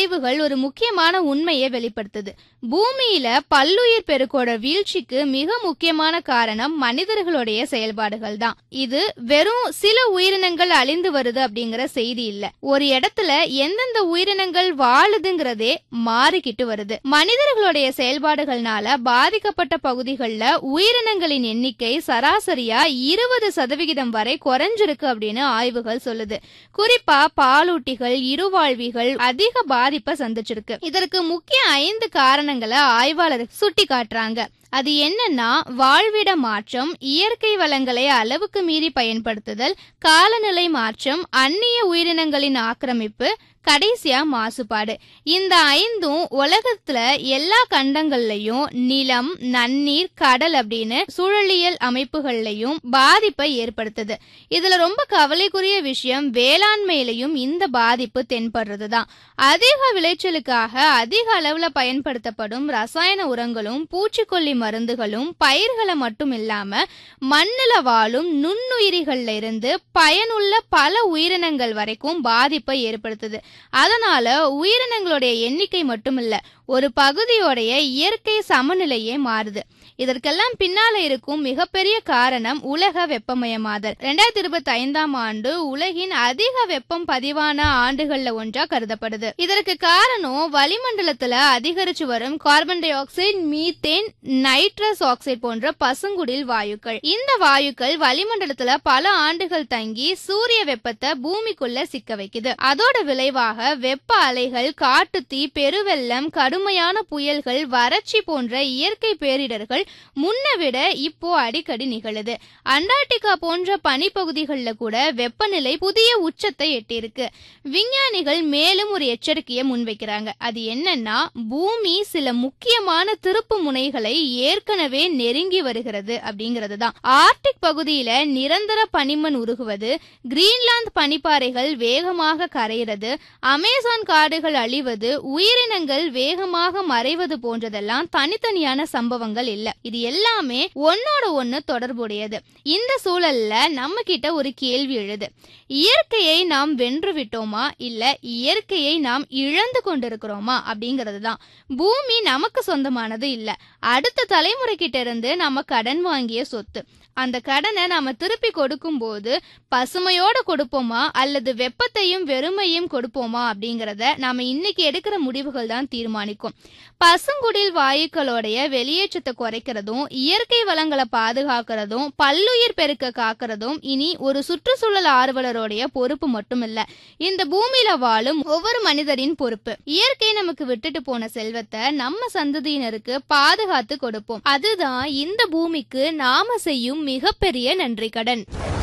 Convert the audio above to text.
ஆய்வுகள் ஒரு முக்கியமான உண்மையை வெளிப்படுத்துது பூமியில பல்லுயிர் பெருக்கோட வீழ்ச்சிக்கு மிக முக்கியமான காரணம் மனிதர்களுடைய செயல்பாடுகள் தான் இது வெறும் சில உயிரினங்கள் அழிந்து வருது அப்படிங்கிற செய்தி இல்ல ஒரு இடத்துல எந்தெந்த உயிரினங்கள் வாழுதுங்கிறதே மாறிக்கிட்டு வருது மனிதர்களுடைய செயல்பாடுகள்னால பாதிக்கப்பட்ட பகுதிகளில் உயிரினங்களின் எண்ணிக்கை சராசரியா இருபது சதவிகிதம் வரை குறைஞ்சிருக்கு அப்படின்னு ஆய்வுகள் சொல்லுது குறிப்பா பாலூட்டிகள் இருவாழ்விகள் அதிக பாதிப்பை சந்திச்சிருக்கு இதற்கு முக்கிய ஐந்து காரணங்களை ஆய்வாளர் சுட்டி காட்டுறாங்க அது என்னன்னா வாழ்விட மாற்றம் இயற்கை வளங்களை அளவுக்கு மீறி பயன்படுத்துதல் காலநிலை மாற்றம் அந்நிய உயிரினங்களின் ஆக்கிரமிப்பு கடைசியா மாசுபாடு இந்த ஐந்தும் உலகத்துல எல்லா கண்டங்கள்லயும் நிலம் நன்னீர் கடல் அப்படின்னு சூழலியல் அமைப்புகள்லயும் பாதிப்பை ஏற்படுத்துது இதுல ரொம்ப கவலைக்குரிய விஷயம் வேளாண்மையிலையும் இந்த பாதிப்பு தென்படுறதுதான் அதிக விளைச்சலுக்காக அதிக அளவுல பயன்படுத்தப்படும் ரசாயன உரங்களும் பூச்சிக்கொல்லி மருந்துகளும் பயிர்களை மட்டும் இல்லாம மண்ணுல வாழும் நுண்ணுயிரிகள்ல இருந்து பயனுள்ள பல உயிரினங்கள் வரைக்கும் பாதிப்பை ஏற்படுத்துது அதனால உயிரினங்களுடைய எண்ணிக்கை மட்டும் இல்ல ஒரு பகுதியோடைய இயற்கை சமநிலையே மாறுது இதற்கெல்லாம் பின்னால இருக்கும் மிகப்பெரிய காரணம் உலக வெப்பமயமாதல் ரெண்டாயிரத்தி இருபத்தி ஐந்தாம் ஆண்டு உலகின் அதிக வெப்பம் பதிவான ஆண்டுகள்ல ஒன்றா கருதப்படுது இதற்கு காரணம் வளிமண்டலத்துல அதிகரிச்சு வரும் carbon dioxide methane nitrous oxide போன்ற பசுங்குடில் வாயுக்கள் இந்த வாயுக்கள் வளிமண்டலத்துல பல ஆண்டுகள் தங்கி சூரிய வெப்பத்தை பூமிக்குள்ள சிக்க வைக்குது அதோட விளைவாக வெப்ப அலைகள் காட்டுத்தீ பெருவெள்ளம் கடுமையான புயல்கள் வறட்சி போன்ற இயற்கை பேரிடர்கள் முன்ன விட இப்போ அடிக்கடி நிகழுது அண்டார்டிகா போன்ற பனிப்பகுதிகளில் கூட வெப்பநிலை புதிய உச்சத்தை எட்டியிருக்கு விஞ்ஞானிகள் மேலும் ஒரு எச்சரிக்கையை முன்வைக்கிறாங்க அது என்னன்னா பூமி சில முக்கியமான திருப்பு முனைகளை ஏற்கனவே நெருங்கி வருகிறது அப்படிங்கிறது தான் ஆர்டிக் பகுதியில நிரந்தர பனிமண் உருகுவது கிரீன்லாந்து பனிப்பாறைகள் வேகமாக கரைகிறது அமேசான் காடுகள் அழிவது உயிரினங்கள் வேகமாக மறைவது போன்றதெல்லாம் தனித்தனியான சம்பவங்கள் இல்ல இது எல்லாமே ஒன்னோட ஒன்னு தொடர்புடையது இந்த சூழல்ல நம்ம கிட்ட ஒரு கேள்வி எழுது இயற்கையை நாம் வென்று விட்டோமா இல்ல இயற்கையை நாம் இழந்து கொண்டிருக்கிறோமா அப்படிங்கிறது தான் பூமி நமக்கு சொந்தமானது இல்ல அடுத்த தலைமுறை கிட்ட இருந்து நம்ம கடன் வாங்கிய சொத்து அந்த கடனை நாம திருப்பி கொடுக்கும் போது பசுமையோட கொடுப்போமா அல்லது வெப்பத்தையும் வெறுமையும் கொடுப்போமா அப்படிங்கறத நாம இன்னைக்கு எடுக்கிற முடிவுகள் தான் தீர்மானிக்கும் பசுங்குடில் வாயுக்களோடைய வெளியேற்றத்தை குறைக்கிறதும் இயற்கை வளங்களை பாதுகாக்கிறதும் பல்லுயிர் பெருக்க காக்கிறதும் இனி ஒரு சுற்றுச்சூழல் ஆர்வலருடைய பொறுப்பு மட்டும் இல்ல இந்த பூமியில வாழும் ஒவ்வொரு மனிதரின் பொறுப்பு இயற்கை நமக்கு விட்டுட்டு போன செல்வத்தை நம்ம சந்ததியினருக்கு பாதுகாத்து கொடுப்போம் அதுதான் இந்த பூமிக்கு நாம செய்யும் மிகப்பெரிய நன்றி கடன்